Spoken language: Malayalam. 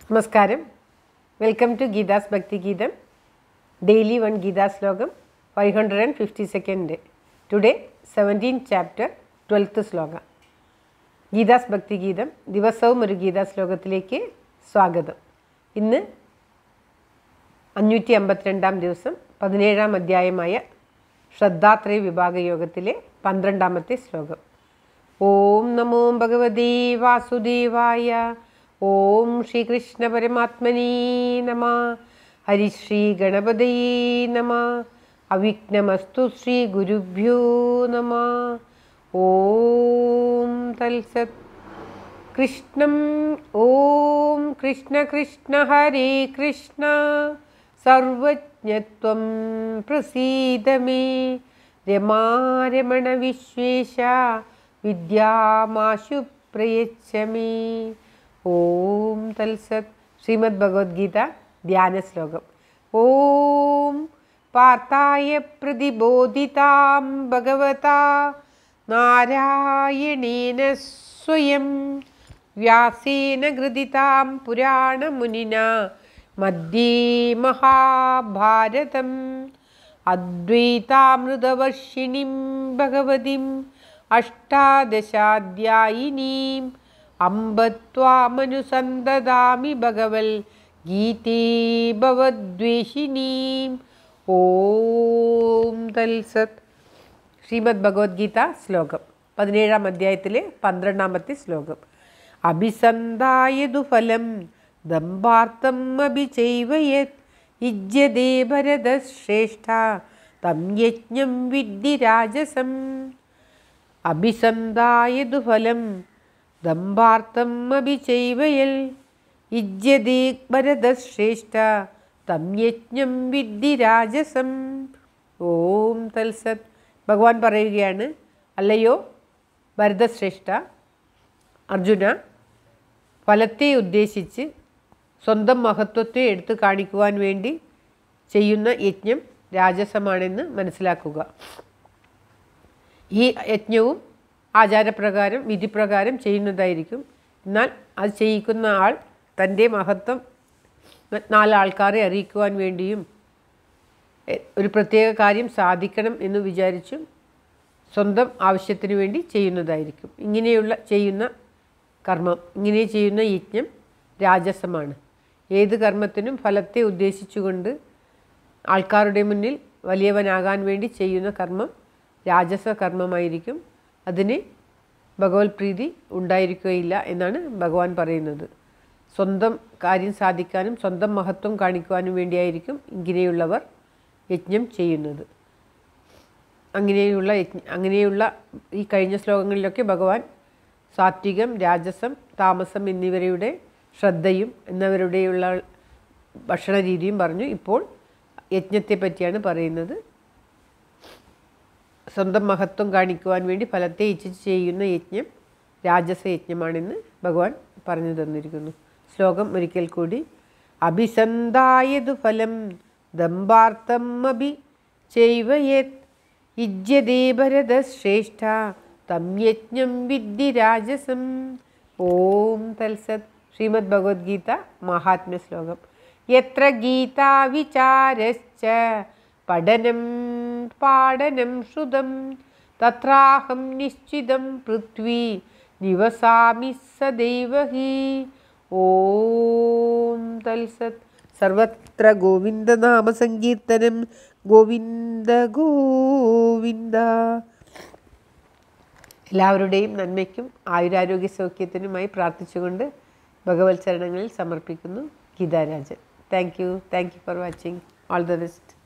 നമസ്കാരം വെൽക്കം ടു ഗീതാസ് ഭക്തി ഗീതം ഡെയിലി വൺ ഗീതാ ശ്ലോകം five hundred and fifty second today seventeen chapter twelfth shloka ഗീതാസ് ഭക്തി ഗീതം ദിവസവും ഒരു ഗീതാ ശ്ലോകത്തിലേക്ക് സ്വാഗതം ഇന്ന് അഞ്ഞൂറ്റി അമ്പത്തിരണ്ടാം ദിവസം പതിനേഴാം അധ്യായമായ ശ്രദ്ധാത്രയ വിഭാഗ യോഗത്തിലെ പന്ത്രണ്ടാമത്തെ ശ്ലോകം ഓം നമോ ഭഗവതേ വാസുദേവായ ഓം ശ്രീകൃഷ്ണ പരമാത്മനീ നമ ഹരിശ്രീ ഗണപതയേ നമ അവിഘ്നമസ്തു ശ്രീ ഗുരുഭ്യോ നമ ഓം തൽസത് കൃഷ്ണം ഓം കൃഷ്ണ കൃഷ്ണ ഹരേ കൃഷ്ണ സർവജ്ഞത്വം പ്രസീദ മേ രമാരമണ വിശ്വേശ വിദ്യാമാശു പ്രയച്ഛ മേ ഓം തൽസത് ശ്രീമദ് ഭഗവത്ഗീത ധ്യാന ശ്ലോകം ഓം പാർത്ഥായ പ്രതിബോധിതാം ഭഗവതാ നാരായണേന സ്വയം വ്യാസേന ഗൃതിതാം പുരാണമുനിന മധ്യേ മഹാഭാരതം അദ്വൈതാമൃതവർഷിണീം ഭഗവതിം അഷ്ടാദശാധ്യായിനീം അമ്പത്വാമനുസന്തതാമി ഭഗവൽ ഗീതേ ഭവദ്വേഷിണീം ഓം തൽസത് ശ്രീമദ് ഭഗവത്ഗീത ശ്ലോകം പതിനേഴാം അധ്യായത്തിലെ പന്ത്രണ്ടാമത്തെ ശ്ലോകം അഭിസന്ധായതു ഫലം ദമ്പാർത്ഥം അഭിചൈവയത് ഇജ്യതേ ഭരതശ്രേഷ്ഠ തം യജ്ഞം വിദ്ധി രാജസം അഭിസന്ധായതു ഫലം ദമ്പാർത്ഥം അഭിചൈവയൽ ഇജ്യതേ ഭരതശ്രേഷ്ഠ തം യജ്ഞം വിദ്ധി രാജസം ഓം തൽസത് ഭഗവാൻ പറയുകയാണ് അല്ലയോ ഭരതശ്രേഷ്ഠ അർജുന ഫലത്തെ ഉദ്ദേശിച്ച് സ്വന്തം മഹത്വത്തെ എടുത്തു കാണിക്കുവാൻ വേണ്ടി ചെയ്യുന്ന യജ്ഞം രാജസമാണെന്ന് മനസ്സിലാക്കുക ഈ യജ്ഞവും ആചാരപ്രകാരം വിധിപ്രകാരം ചെയ്യുന്നതായിരിക്കും എന്നാൽ അത് ചെയ്യിക്കുന്ന ആൾ തൻ്റെ മഹത്വം നാലാൾക്കാരെ അറിയിക്കുവാൻ വേണ്ടിയും എ- ഒരു പ്രത്യേക കാര്യം സാധിക്കണം എന്ന് വിചാരിച്ചും സ്വന്തം ആവശ്യത്തിന് വേണ്ടി ചെയ്യുന്നതായിരിക്കും ഇങ്ങനെയുള്ള ചെയ്യുന്ന കർമ്മം ഇങ്ങനെ ചെയ്യുന്ന യജ്ഞം രാജസമാണ് ഏത് കർമ്മത്തിനും ഫലത്തെ ഉദ്ദേശിച്ചുകൊണ്ട് ആൾക്കാരുടെ മുന്നിൽ വലിയവനാകാൻ വേണ്ടി ചെയ്യുന്ന കർമ്മം രാജസ കർമ്മമായിരിക്കും അതിന് ഭഗവത് പ്രീതി ഉണ്ടായിരിക്കുകയില്ല എന്നാണ് ഭഗവാൻ പറയുന്നത് സ്വന്തം കാര്യം സാധിക്കാനും സ്വന്തം മഹത്വം കാണിക്കുവാനും വേണ്ടിയായിരിക്കും ഇങ്ങനെയുള്ളവർ യജ്ഞം ചെയ്യുന്നത് അങ്ങനെയുള്ള യജ്ഞ അങ്ങനെയുള്ള ഈ കഴിഞ്ഞ ശ്ലോകങ്ങളിലൊക്കെ ഭഗവാൻ സാത്വികം രാജസം താമസം എന്നിവരുടെ ശ്രദ്ധയും എന്നിവരുടെയുള്ള ഭക്ഷണ രീതിയും പറഞ്ഞു ഇപ്പോൾ യജ്ഞത്തെ പറ്റിയാണ് പറയുന്നത് സ്വന്തം മഹത്വം കാണിക്കുവാൻ വേണ്ടി ഫലത്തെ ഇച്ഛിച്ച് ചെയ്യുന്ന യജ്ഞം രാജസ യജ്ഞമാണെന്ന് ഭഗവാൻ പറഞ്ഞു തന്നിരിക്കുന്നു ശ്ലോകം ഒരിക്കൽ കൂടി അഭിസന്ധായതു ഫലം ദമ്പാർത്ഥം അഭി ചെയ്വയത് ഇജ്യതേ ഭരതശ്രേഷ്ഠ തം യജ്ഞം വിദ്ധി രാജസം ഓം തൽസത് ശ്രീമദ് ഭഗവത്ഗീത മഹാത്മ്യ ശ്ലോകം യത്ര ഗീതാ വിചാരശ്ച പഠനം പാഠനം ശ്രുതം തത്രാഹം നിശ്ചിതം പൃഥ്വി നിവസാമി സദൈവ ഹി ഓം തൽസത് സർവത്ര ഗോവിന്ദനാമസങ്കീർത്തനം ഗോവിന്ദ ഗോവിന്ദ എല്ലാവരുടെയും നന്മയ്ക്കും ആയുരാരോഗ്യ സൗഖ്യത്തിനുമായി പ്രാർത്ഥിച്ചുകൊണ്ട് ഭഗവത് ചരണങ്ങളിൽ സമർപ്പിക്കുന്നു Geetharajan thank you thank you for watching all the best